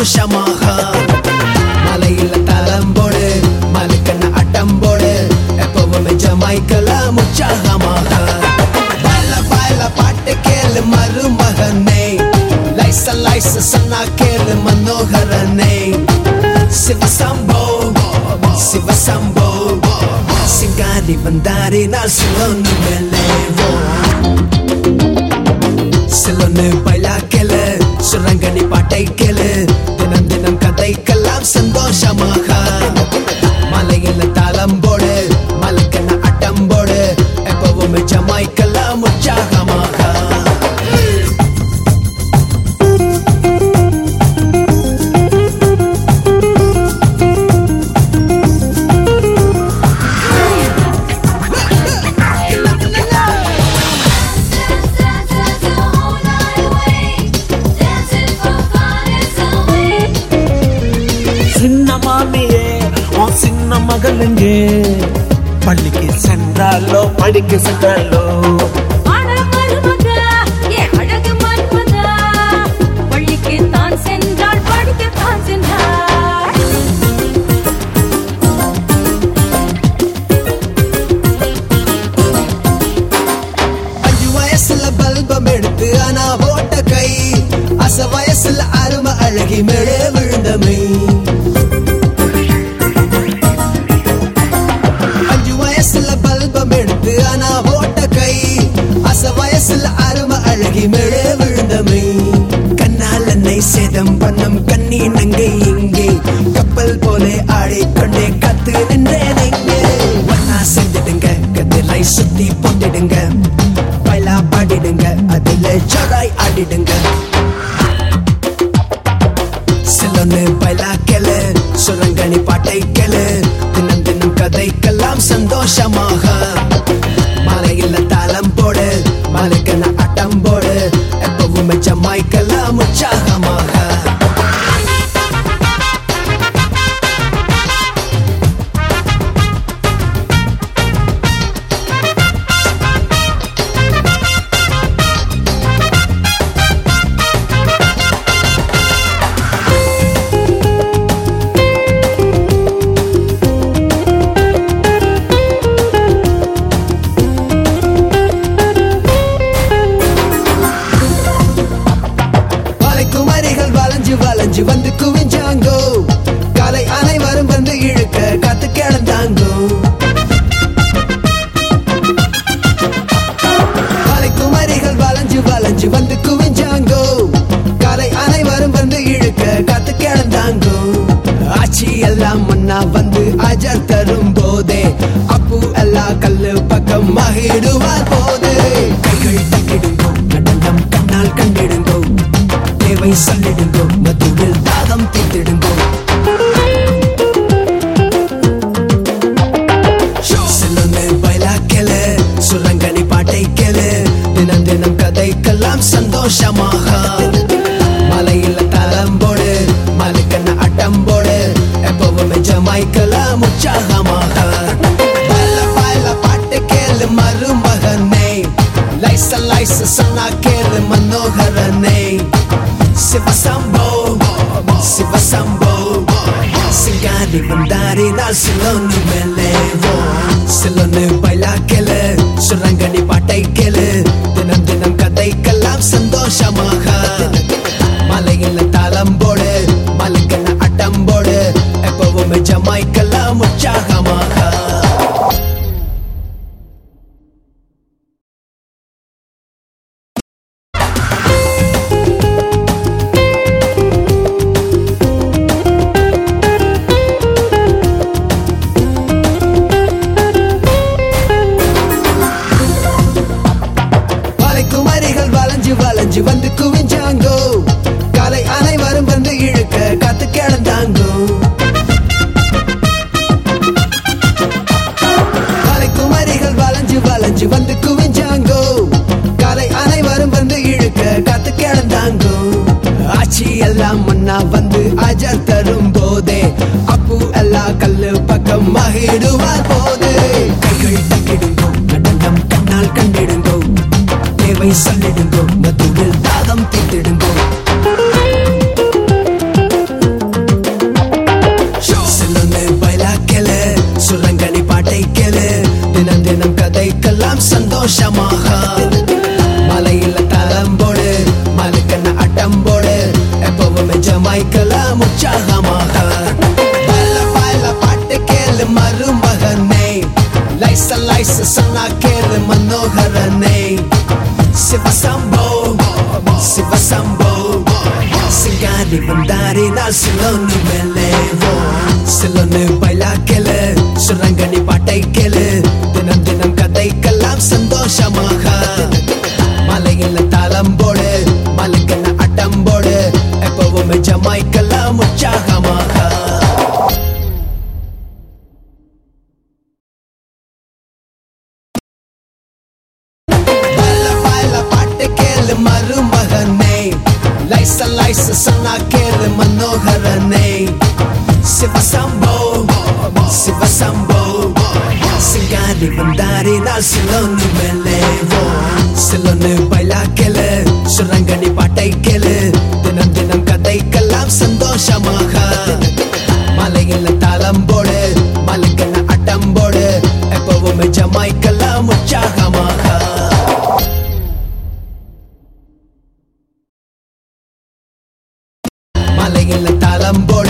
சந்தோஷமாக மலையில தளம் போடு மலுக்கண்ண அட்டம் போடு எப்பவுமே ஜமாய்க்கலாம் உற்சாகமாக பால பால பாட்டு கேளு மருமகனே லைச லைச சொன்னா கேளு மனோகரனே சிவசம்போ சிவசம்போ சிங்காரி வந்தாரி நான் சிலோன்னு மேலேவோ சிலோன்னு பைலா கேளு சுரங்கனி பாட்டை கேளு தினம் தினம் கதைக்கெல்லாம் சந்தோஷமாக மலையில தாளம் போடு மலைக்கண்ண அட்டம் போடு எப்பவுமே ஜமாய்க்கெல்லாம் உற்சாகமாக சின்ன மாமியே உன் சின்ன மகளுங்கே பள்ளிக்கு சென்றாலோ படிக்க சென்றாலோ சென்றாள் படிக்கத்தான் சென்றாள் அஞ்சு வயசுல பல்பம் எடுத்து ஆனா போட்ட கை அச வயசுல அரும அழகி மேலே விழுந்தமை அஞ்சு வயசுல பல்பம் எடுத்து ஆனா போட்ட கை அச வயசுல அரும அழகி மேலே விழுந்தமை கண்ணால் என்னை சேதம் பண்ணும் கண்ணி நங்கை இங்கே கப்பல் போல ஆடிக்கொண்டே கத்து நின்றேன் இங்கே ஒன்னா செஞ்சிடுங்க கதிரை சுத்தி போட்டிடுங்க பைலா பாடிடுங்க அதுல ஜடாய் ஆடிடுங்க சிலொன்னு பைலா கேளு சுரங்கனி பாட்டை கேளு தினம் தினம் கதைக்கெல்லாம் சந்தோஷமாக மலையில தாளம் போடு மலைக்கன அட்டம் போடு எப்பவுமே ஜமாய்க்கெல்லாம் உற்சாகமாக மலைக்குமரிகள் வளைஞ்சு வளைஞ்சு வந்து குவிஞ்சாங்கோ காலை அனைவரும் வந்து இழுக்க காத்து கிடந்தாங்கோ மலைக்குமரிகள் வளைஞ்சு வளைஞ்சு வந்து குவிஞ்சாங்கோ காலை அனைவரும் வந்து இழுக்க காத்து கிடந்தாங்கோ ஆச்சி எல்லாம் முன்னா வந்து அஜர் தரும் போதே அப்பு எல்லா கல்லு பக்கம் மகிடுவார் போது கைகள் தக்கிடுங்கோ நடனம் கண்ணால் கண்டிடுங்கோ தேவை சொல்லிடுங்கோ மதுவில் தாகம் தீர்த்திடுங்கோ சிலொன்னு பைலா கேளு சுரங்கனி பாட்டை கேளு தினம் தினம் கதைக்கெல்லாம் சந்தோஷமாக மலையில தளம் போடு மலைக்கண்ண அட்டம் போடு எப்பவுமே ஜமாய்க்கலாம் உற்சாகமாக பல பல பாட்டு கேளு மருமகனே லைச லைச சொன்னா கேளு மனோகரனே சிவசம்போ சிவசம்போ சிங்காரி வந்தாரி நான் சிலோன்னு மேலேவோ சிலோன்னு பைலா கேளு சுரங்கனி பாட்டை கேளு தினம் தினம் கதைக்கெல்லாம் சந்தோஷமாக மலையில தாளம் போடு மலைக்கண்ண அட்டம் போடு எப்பவுமே ஜமாய்க்கெல்லாம் உற்சாகமாக மலைக்குமரிகள் வளைஞ்சு வளைஞ்சு வந்து குவிஞ்சாங்கோ காலை அனைவரும் வந்து இழுக்க காத்து கிடந்தாங்கோ மலைக்குமரிகள் வளைஞ்சு வளைஞ்சு வந்து குவிஞ்சாங்கோ காலை அனைவரும் வந்து இழுக்க காத்து கிடந்தாங்கோ ஆச்சி எல்லாம் முன்னா வந்து அஜர் தரும் போதே அப்பு எல்லா கல்லு பக்கம் மகிடுவார் போது கைகள் தக்கிடுங்கோ நடனம் கண்ணால் கண்டிடுங்கோ தேவை சொல்லிடுங்கோ மதுவில் தாகம் தீர்த்திடுங்கோ சிவசம்போ சிவசம்போ சிங்காரி வந்தாரி நான் சிலோன்னு மேலேவோ சிலோன்னு பைலா கேளு சுரங்கனி பாட்டை கேளு தினம் தினம் கதைக்கெல்லாம் சந்தோஷமாக மலையில தாளம் போடு மலைக்கண்ண அட்டம் போடு எப்பவுமே ஜமாய்க்கெல்லாம் உற்சாகமாக பல பல பாட்டு கேளு மருமகனே லைச லைச சொன்னா கேளு மனோகரனே சிவசம்போ சிவசம்போ சிங்காரி வந்தாரி நான் சிலோன்னு மேலேவோ சிலோன்னு பைலா கேளு சுரங்கனி பாட்டை கேளு தினம் தினம் கதைக்கெல்லாம் சந்தோஷமாக மலையில தாளம் போடு மலைக்கண்ண அட்டம் போடு எப்பவுமே ஜமாய்க்கெல்லாம் உற்சாகமாக மலையில தாளம் போடு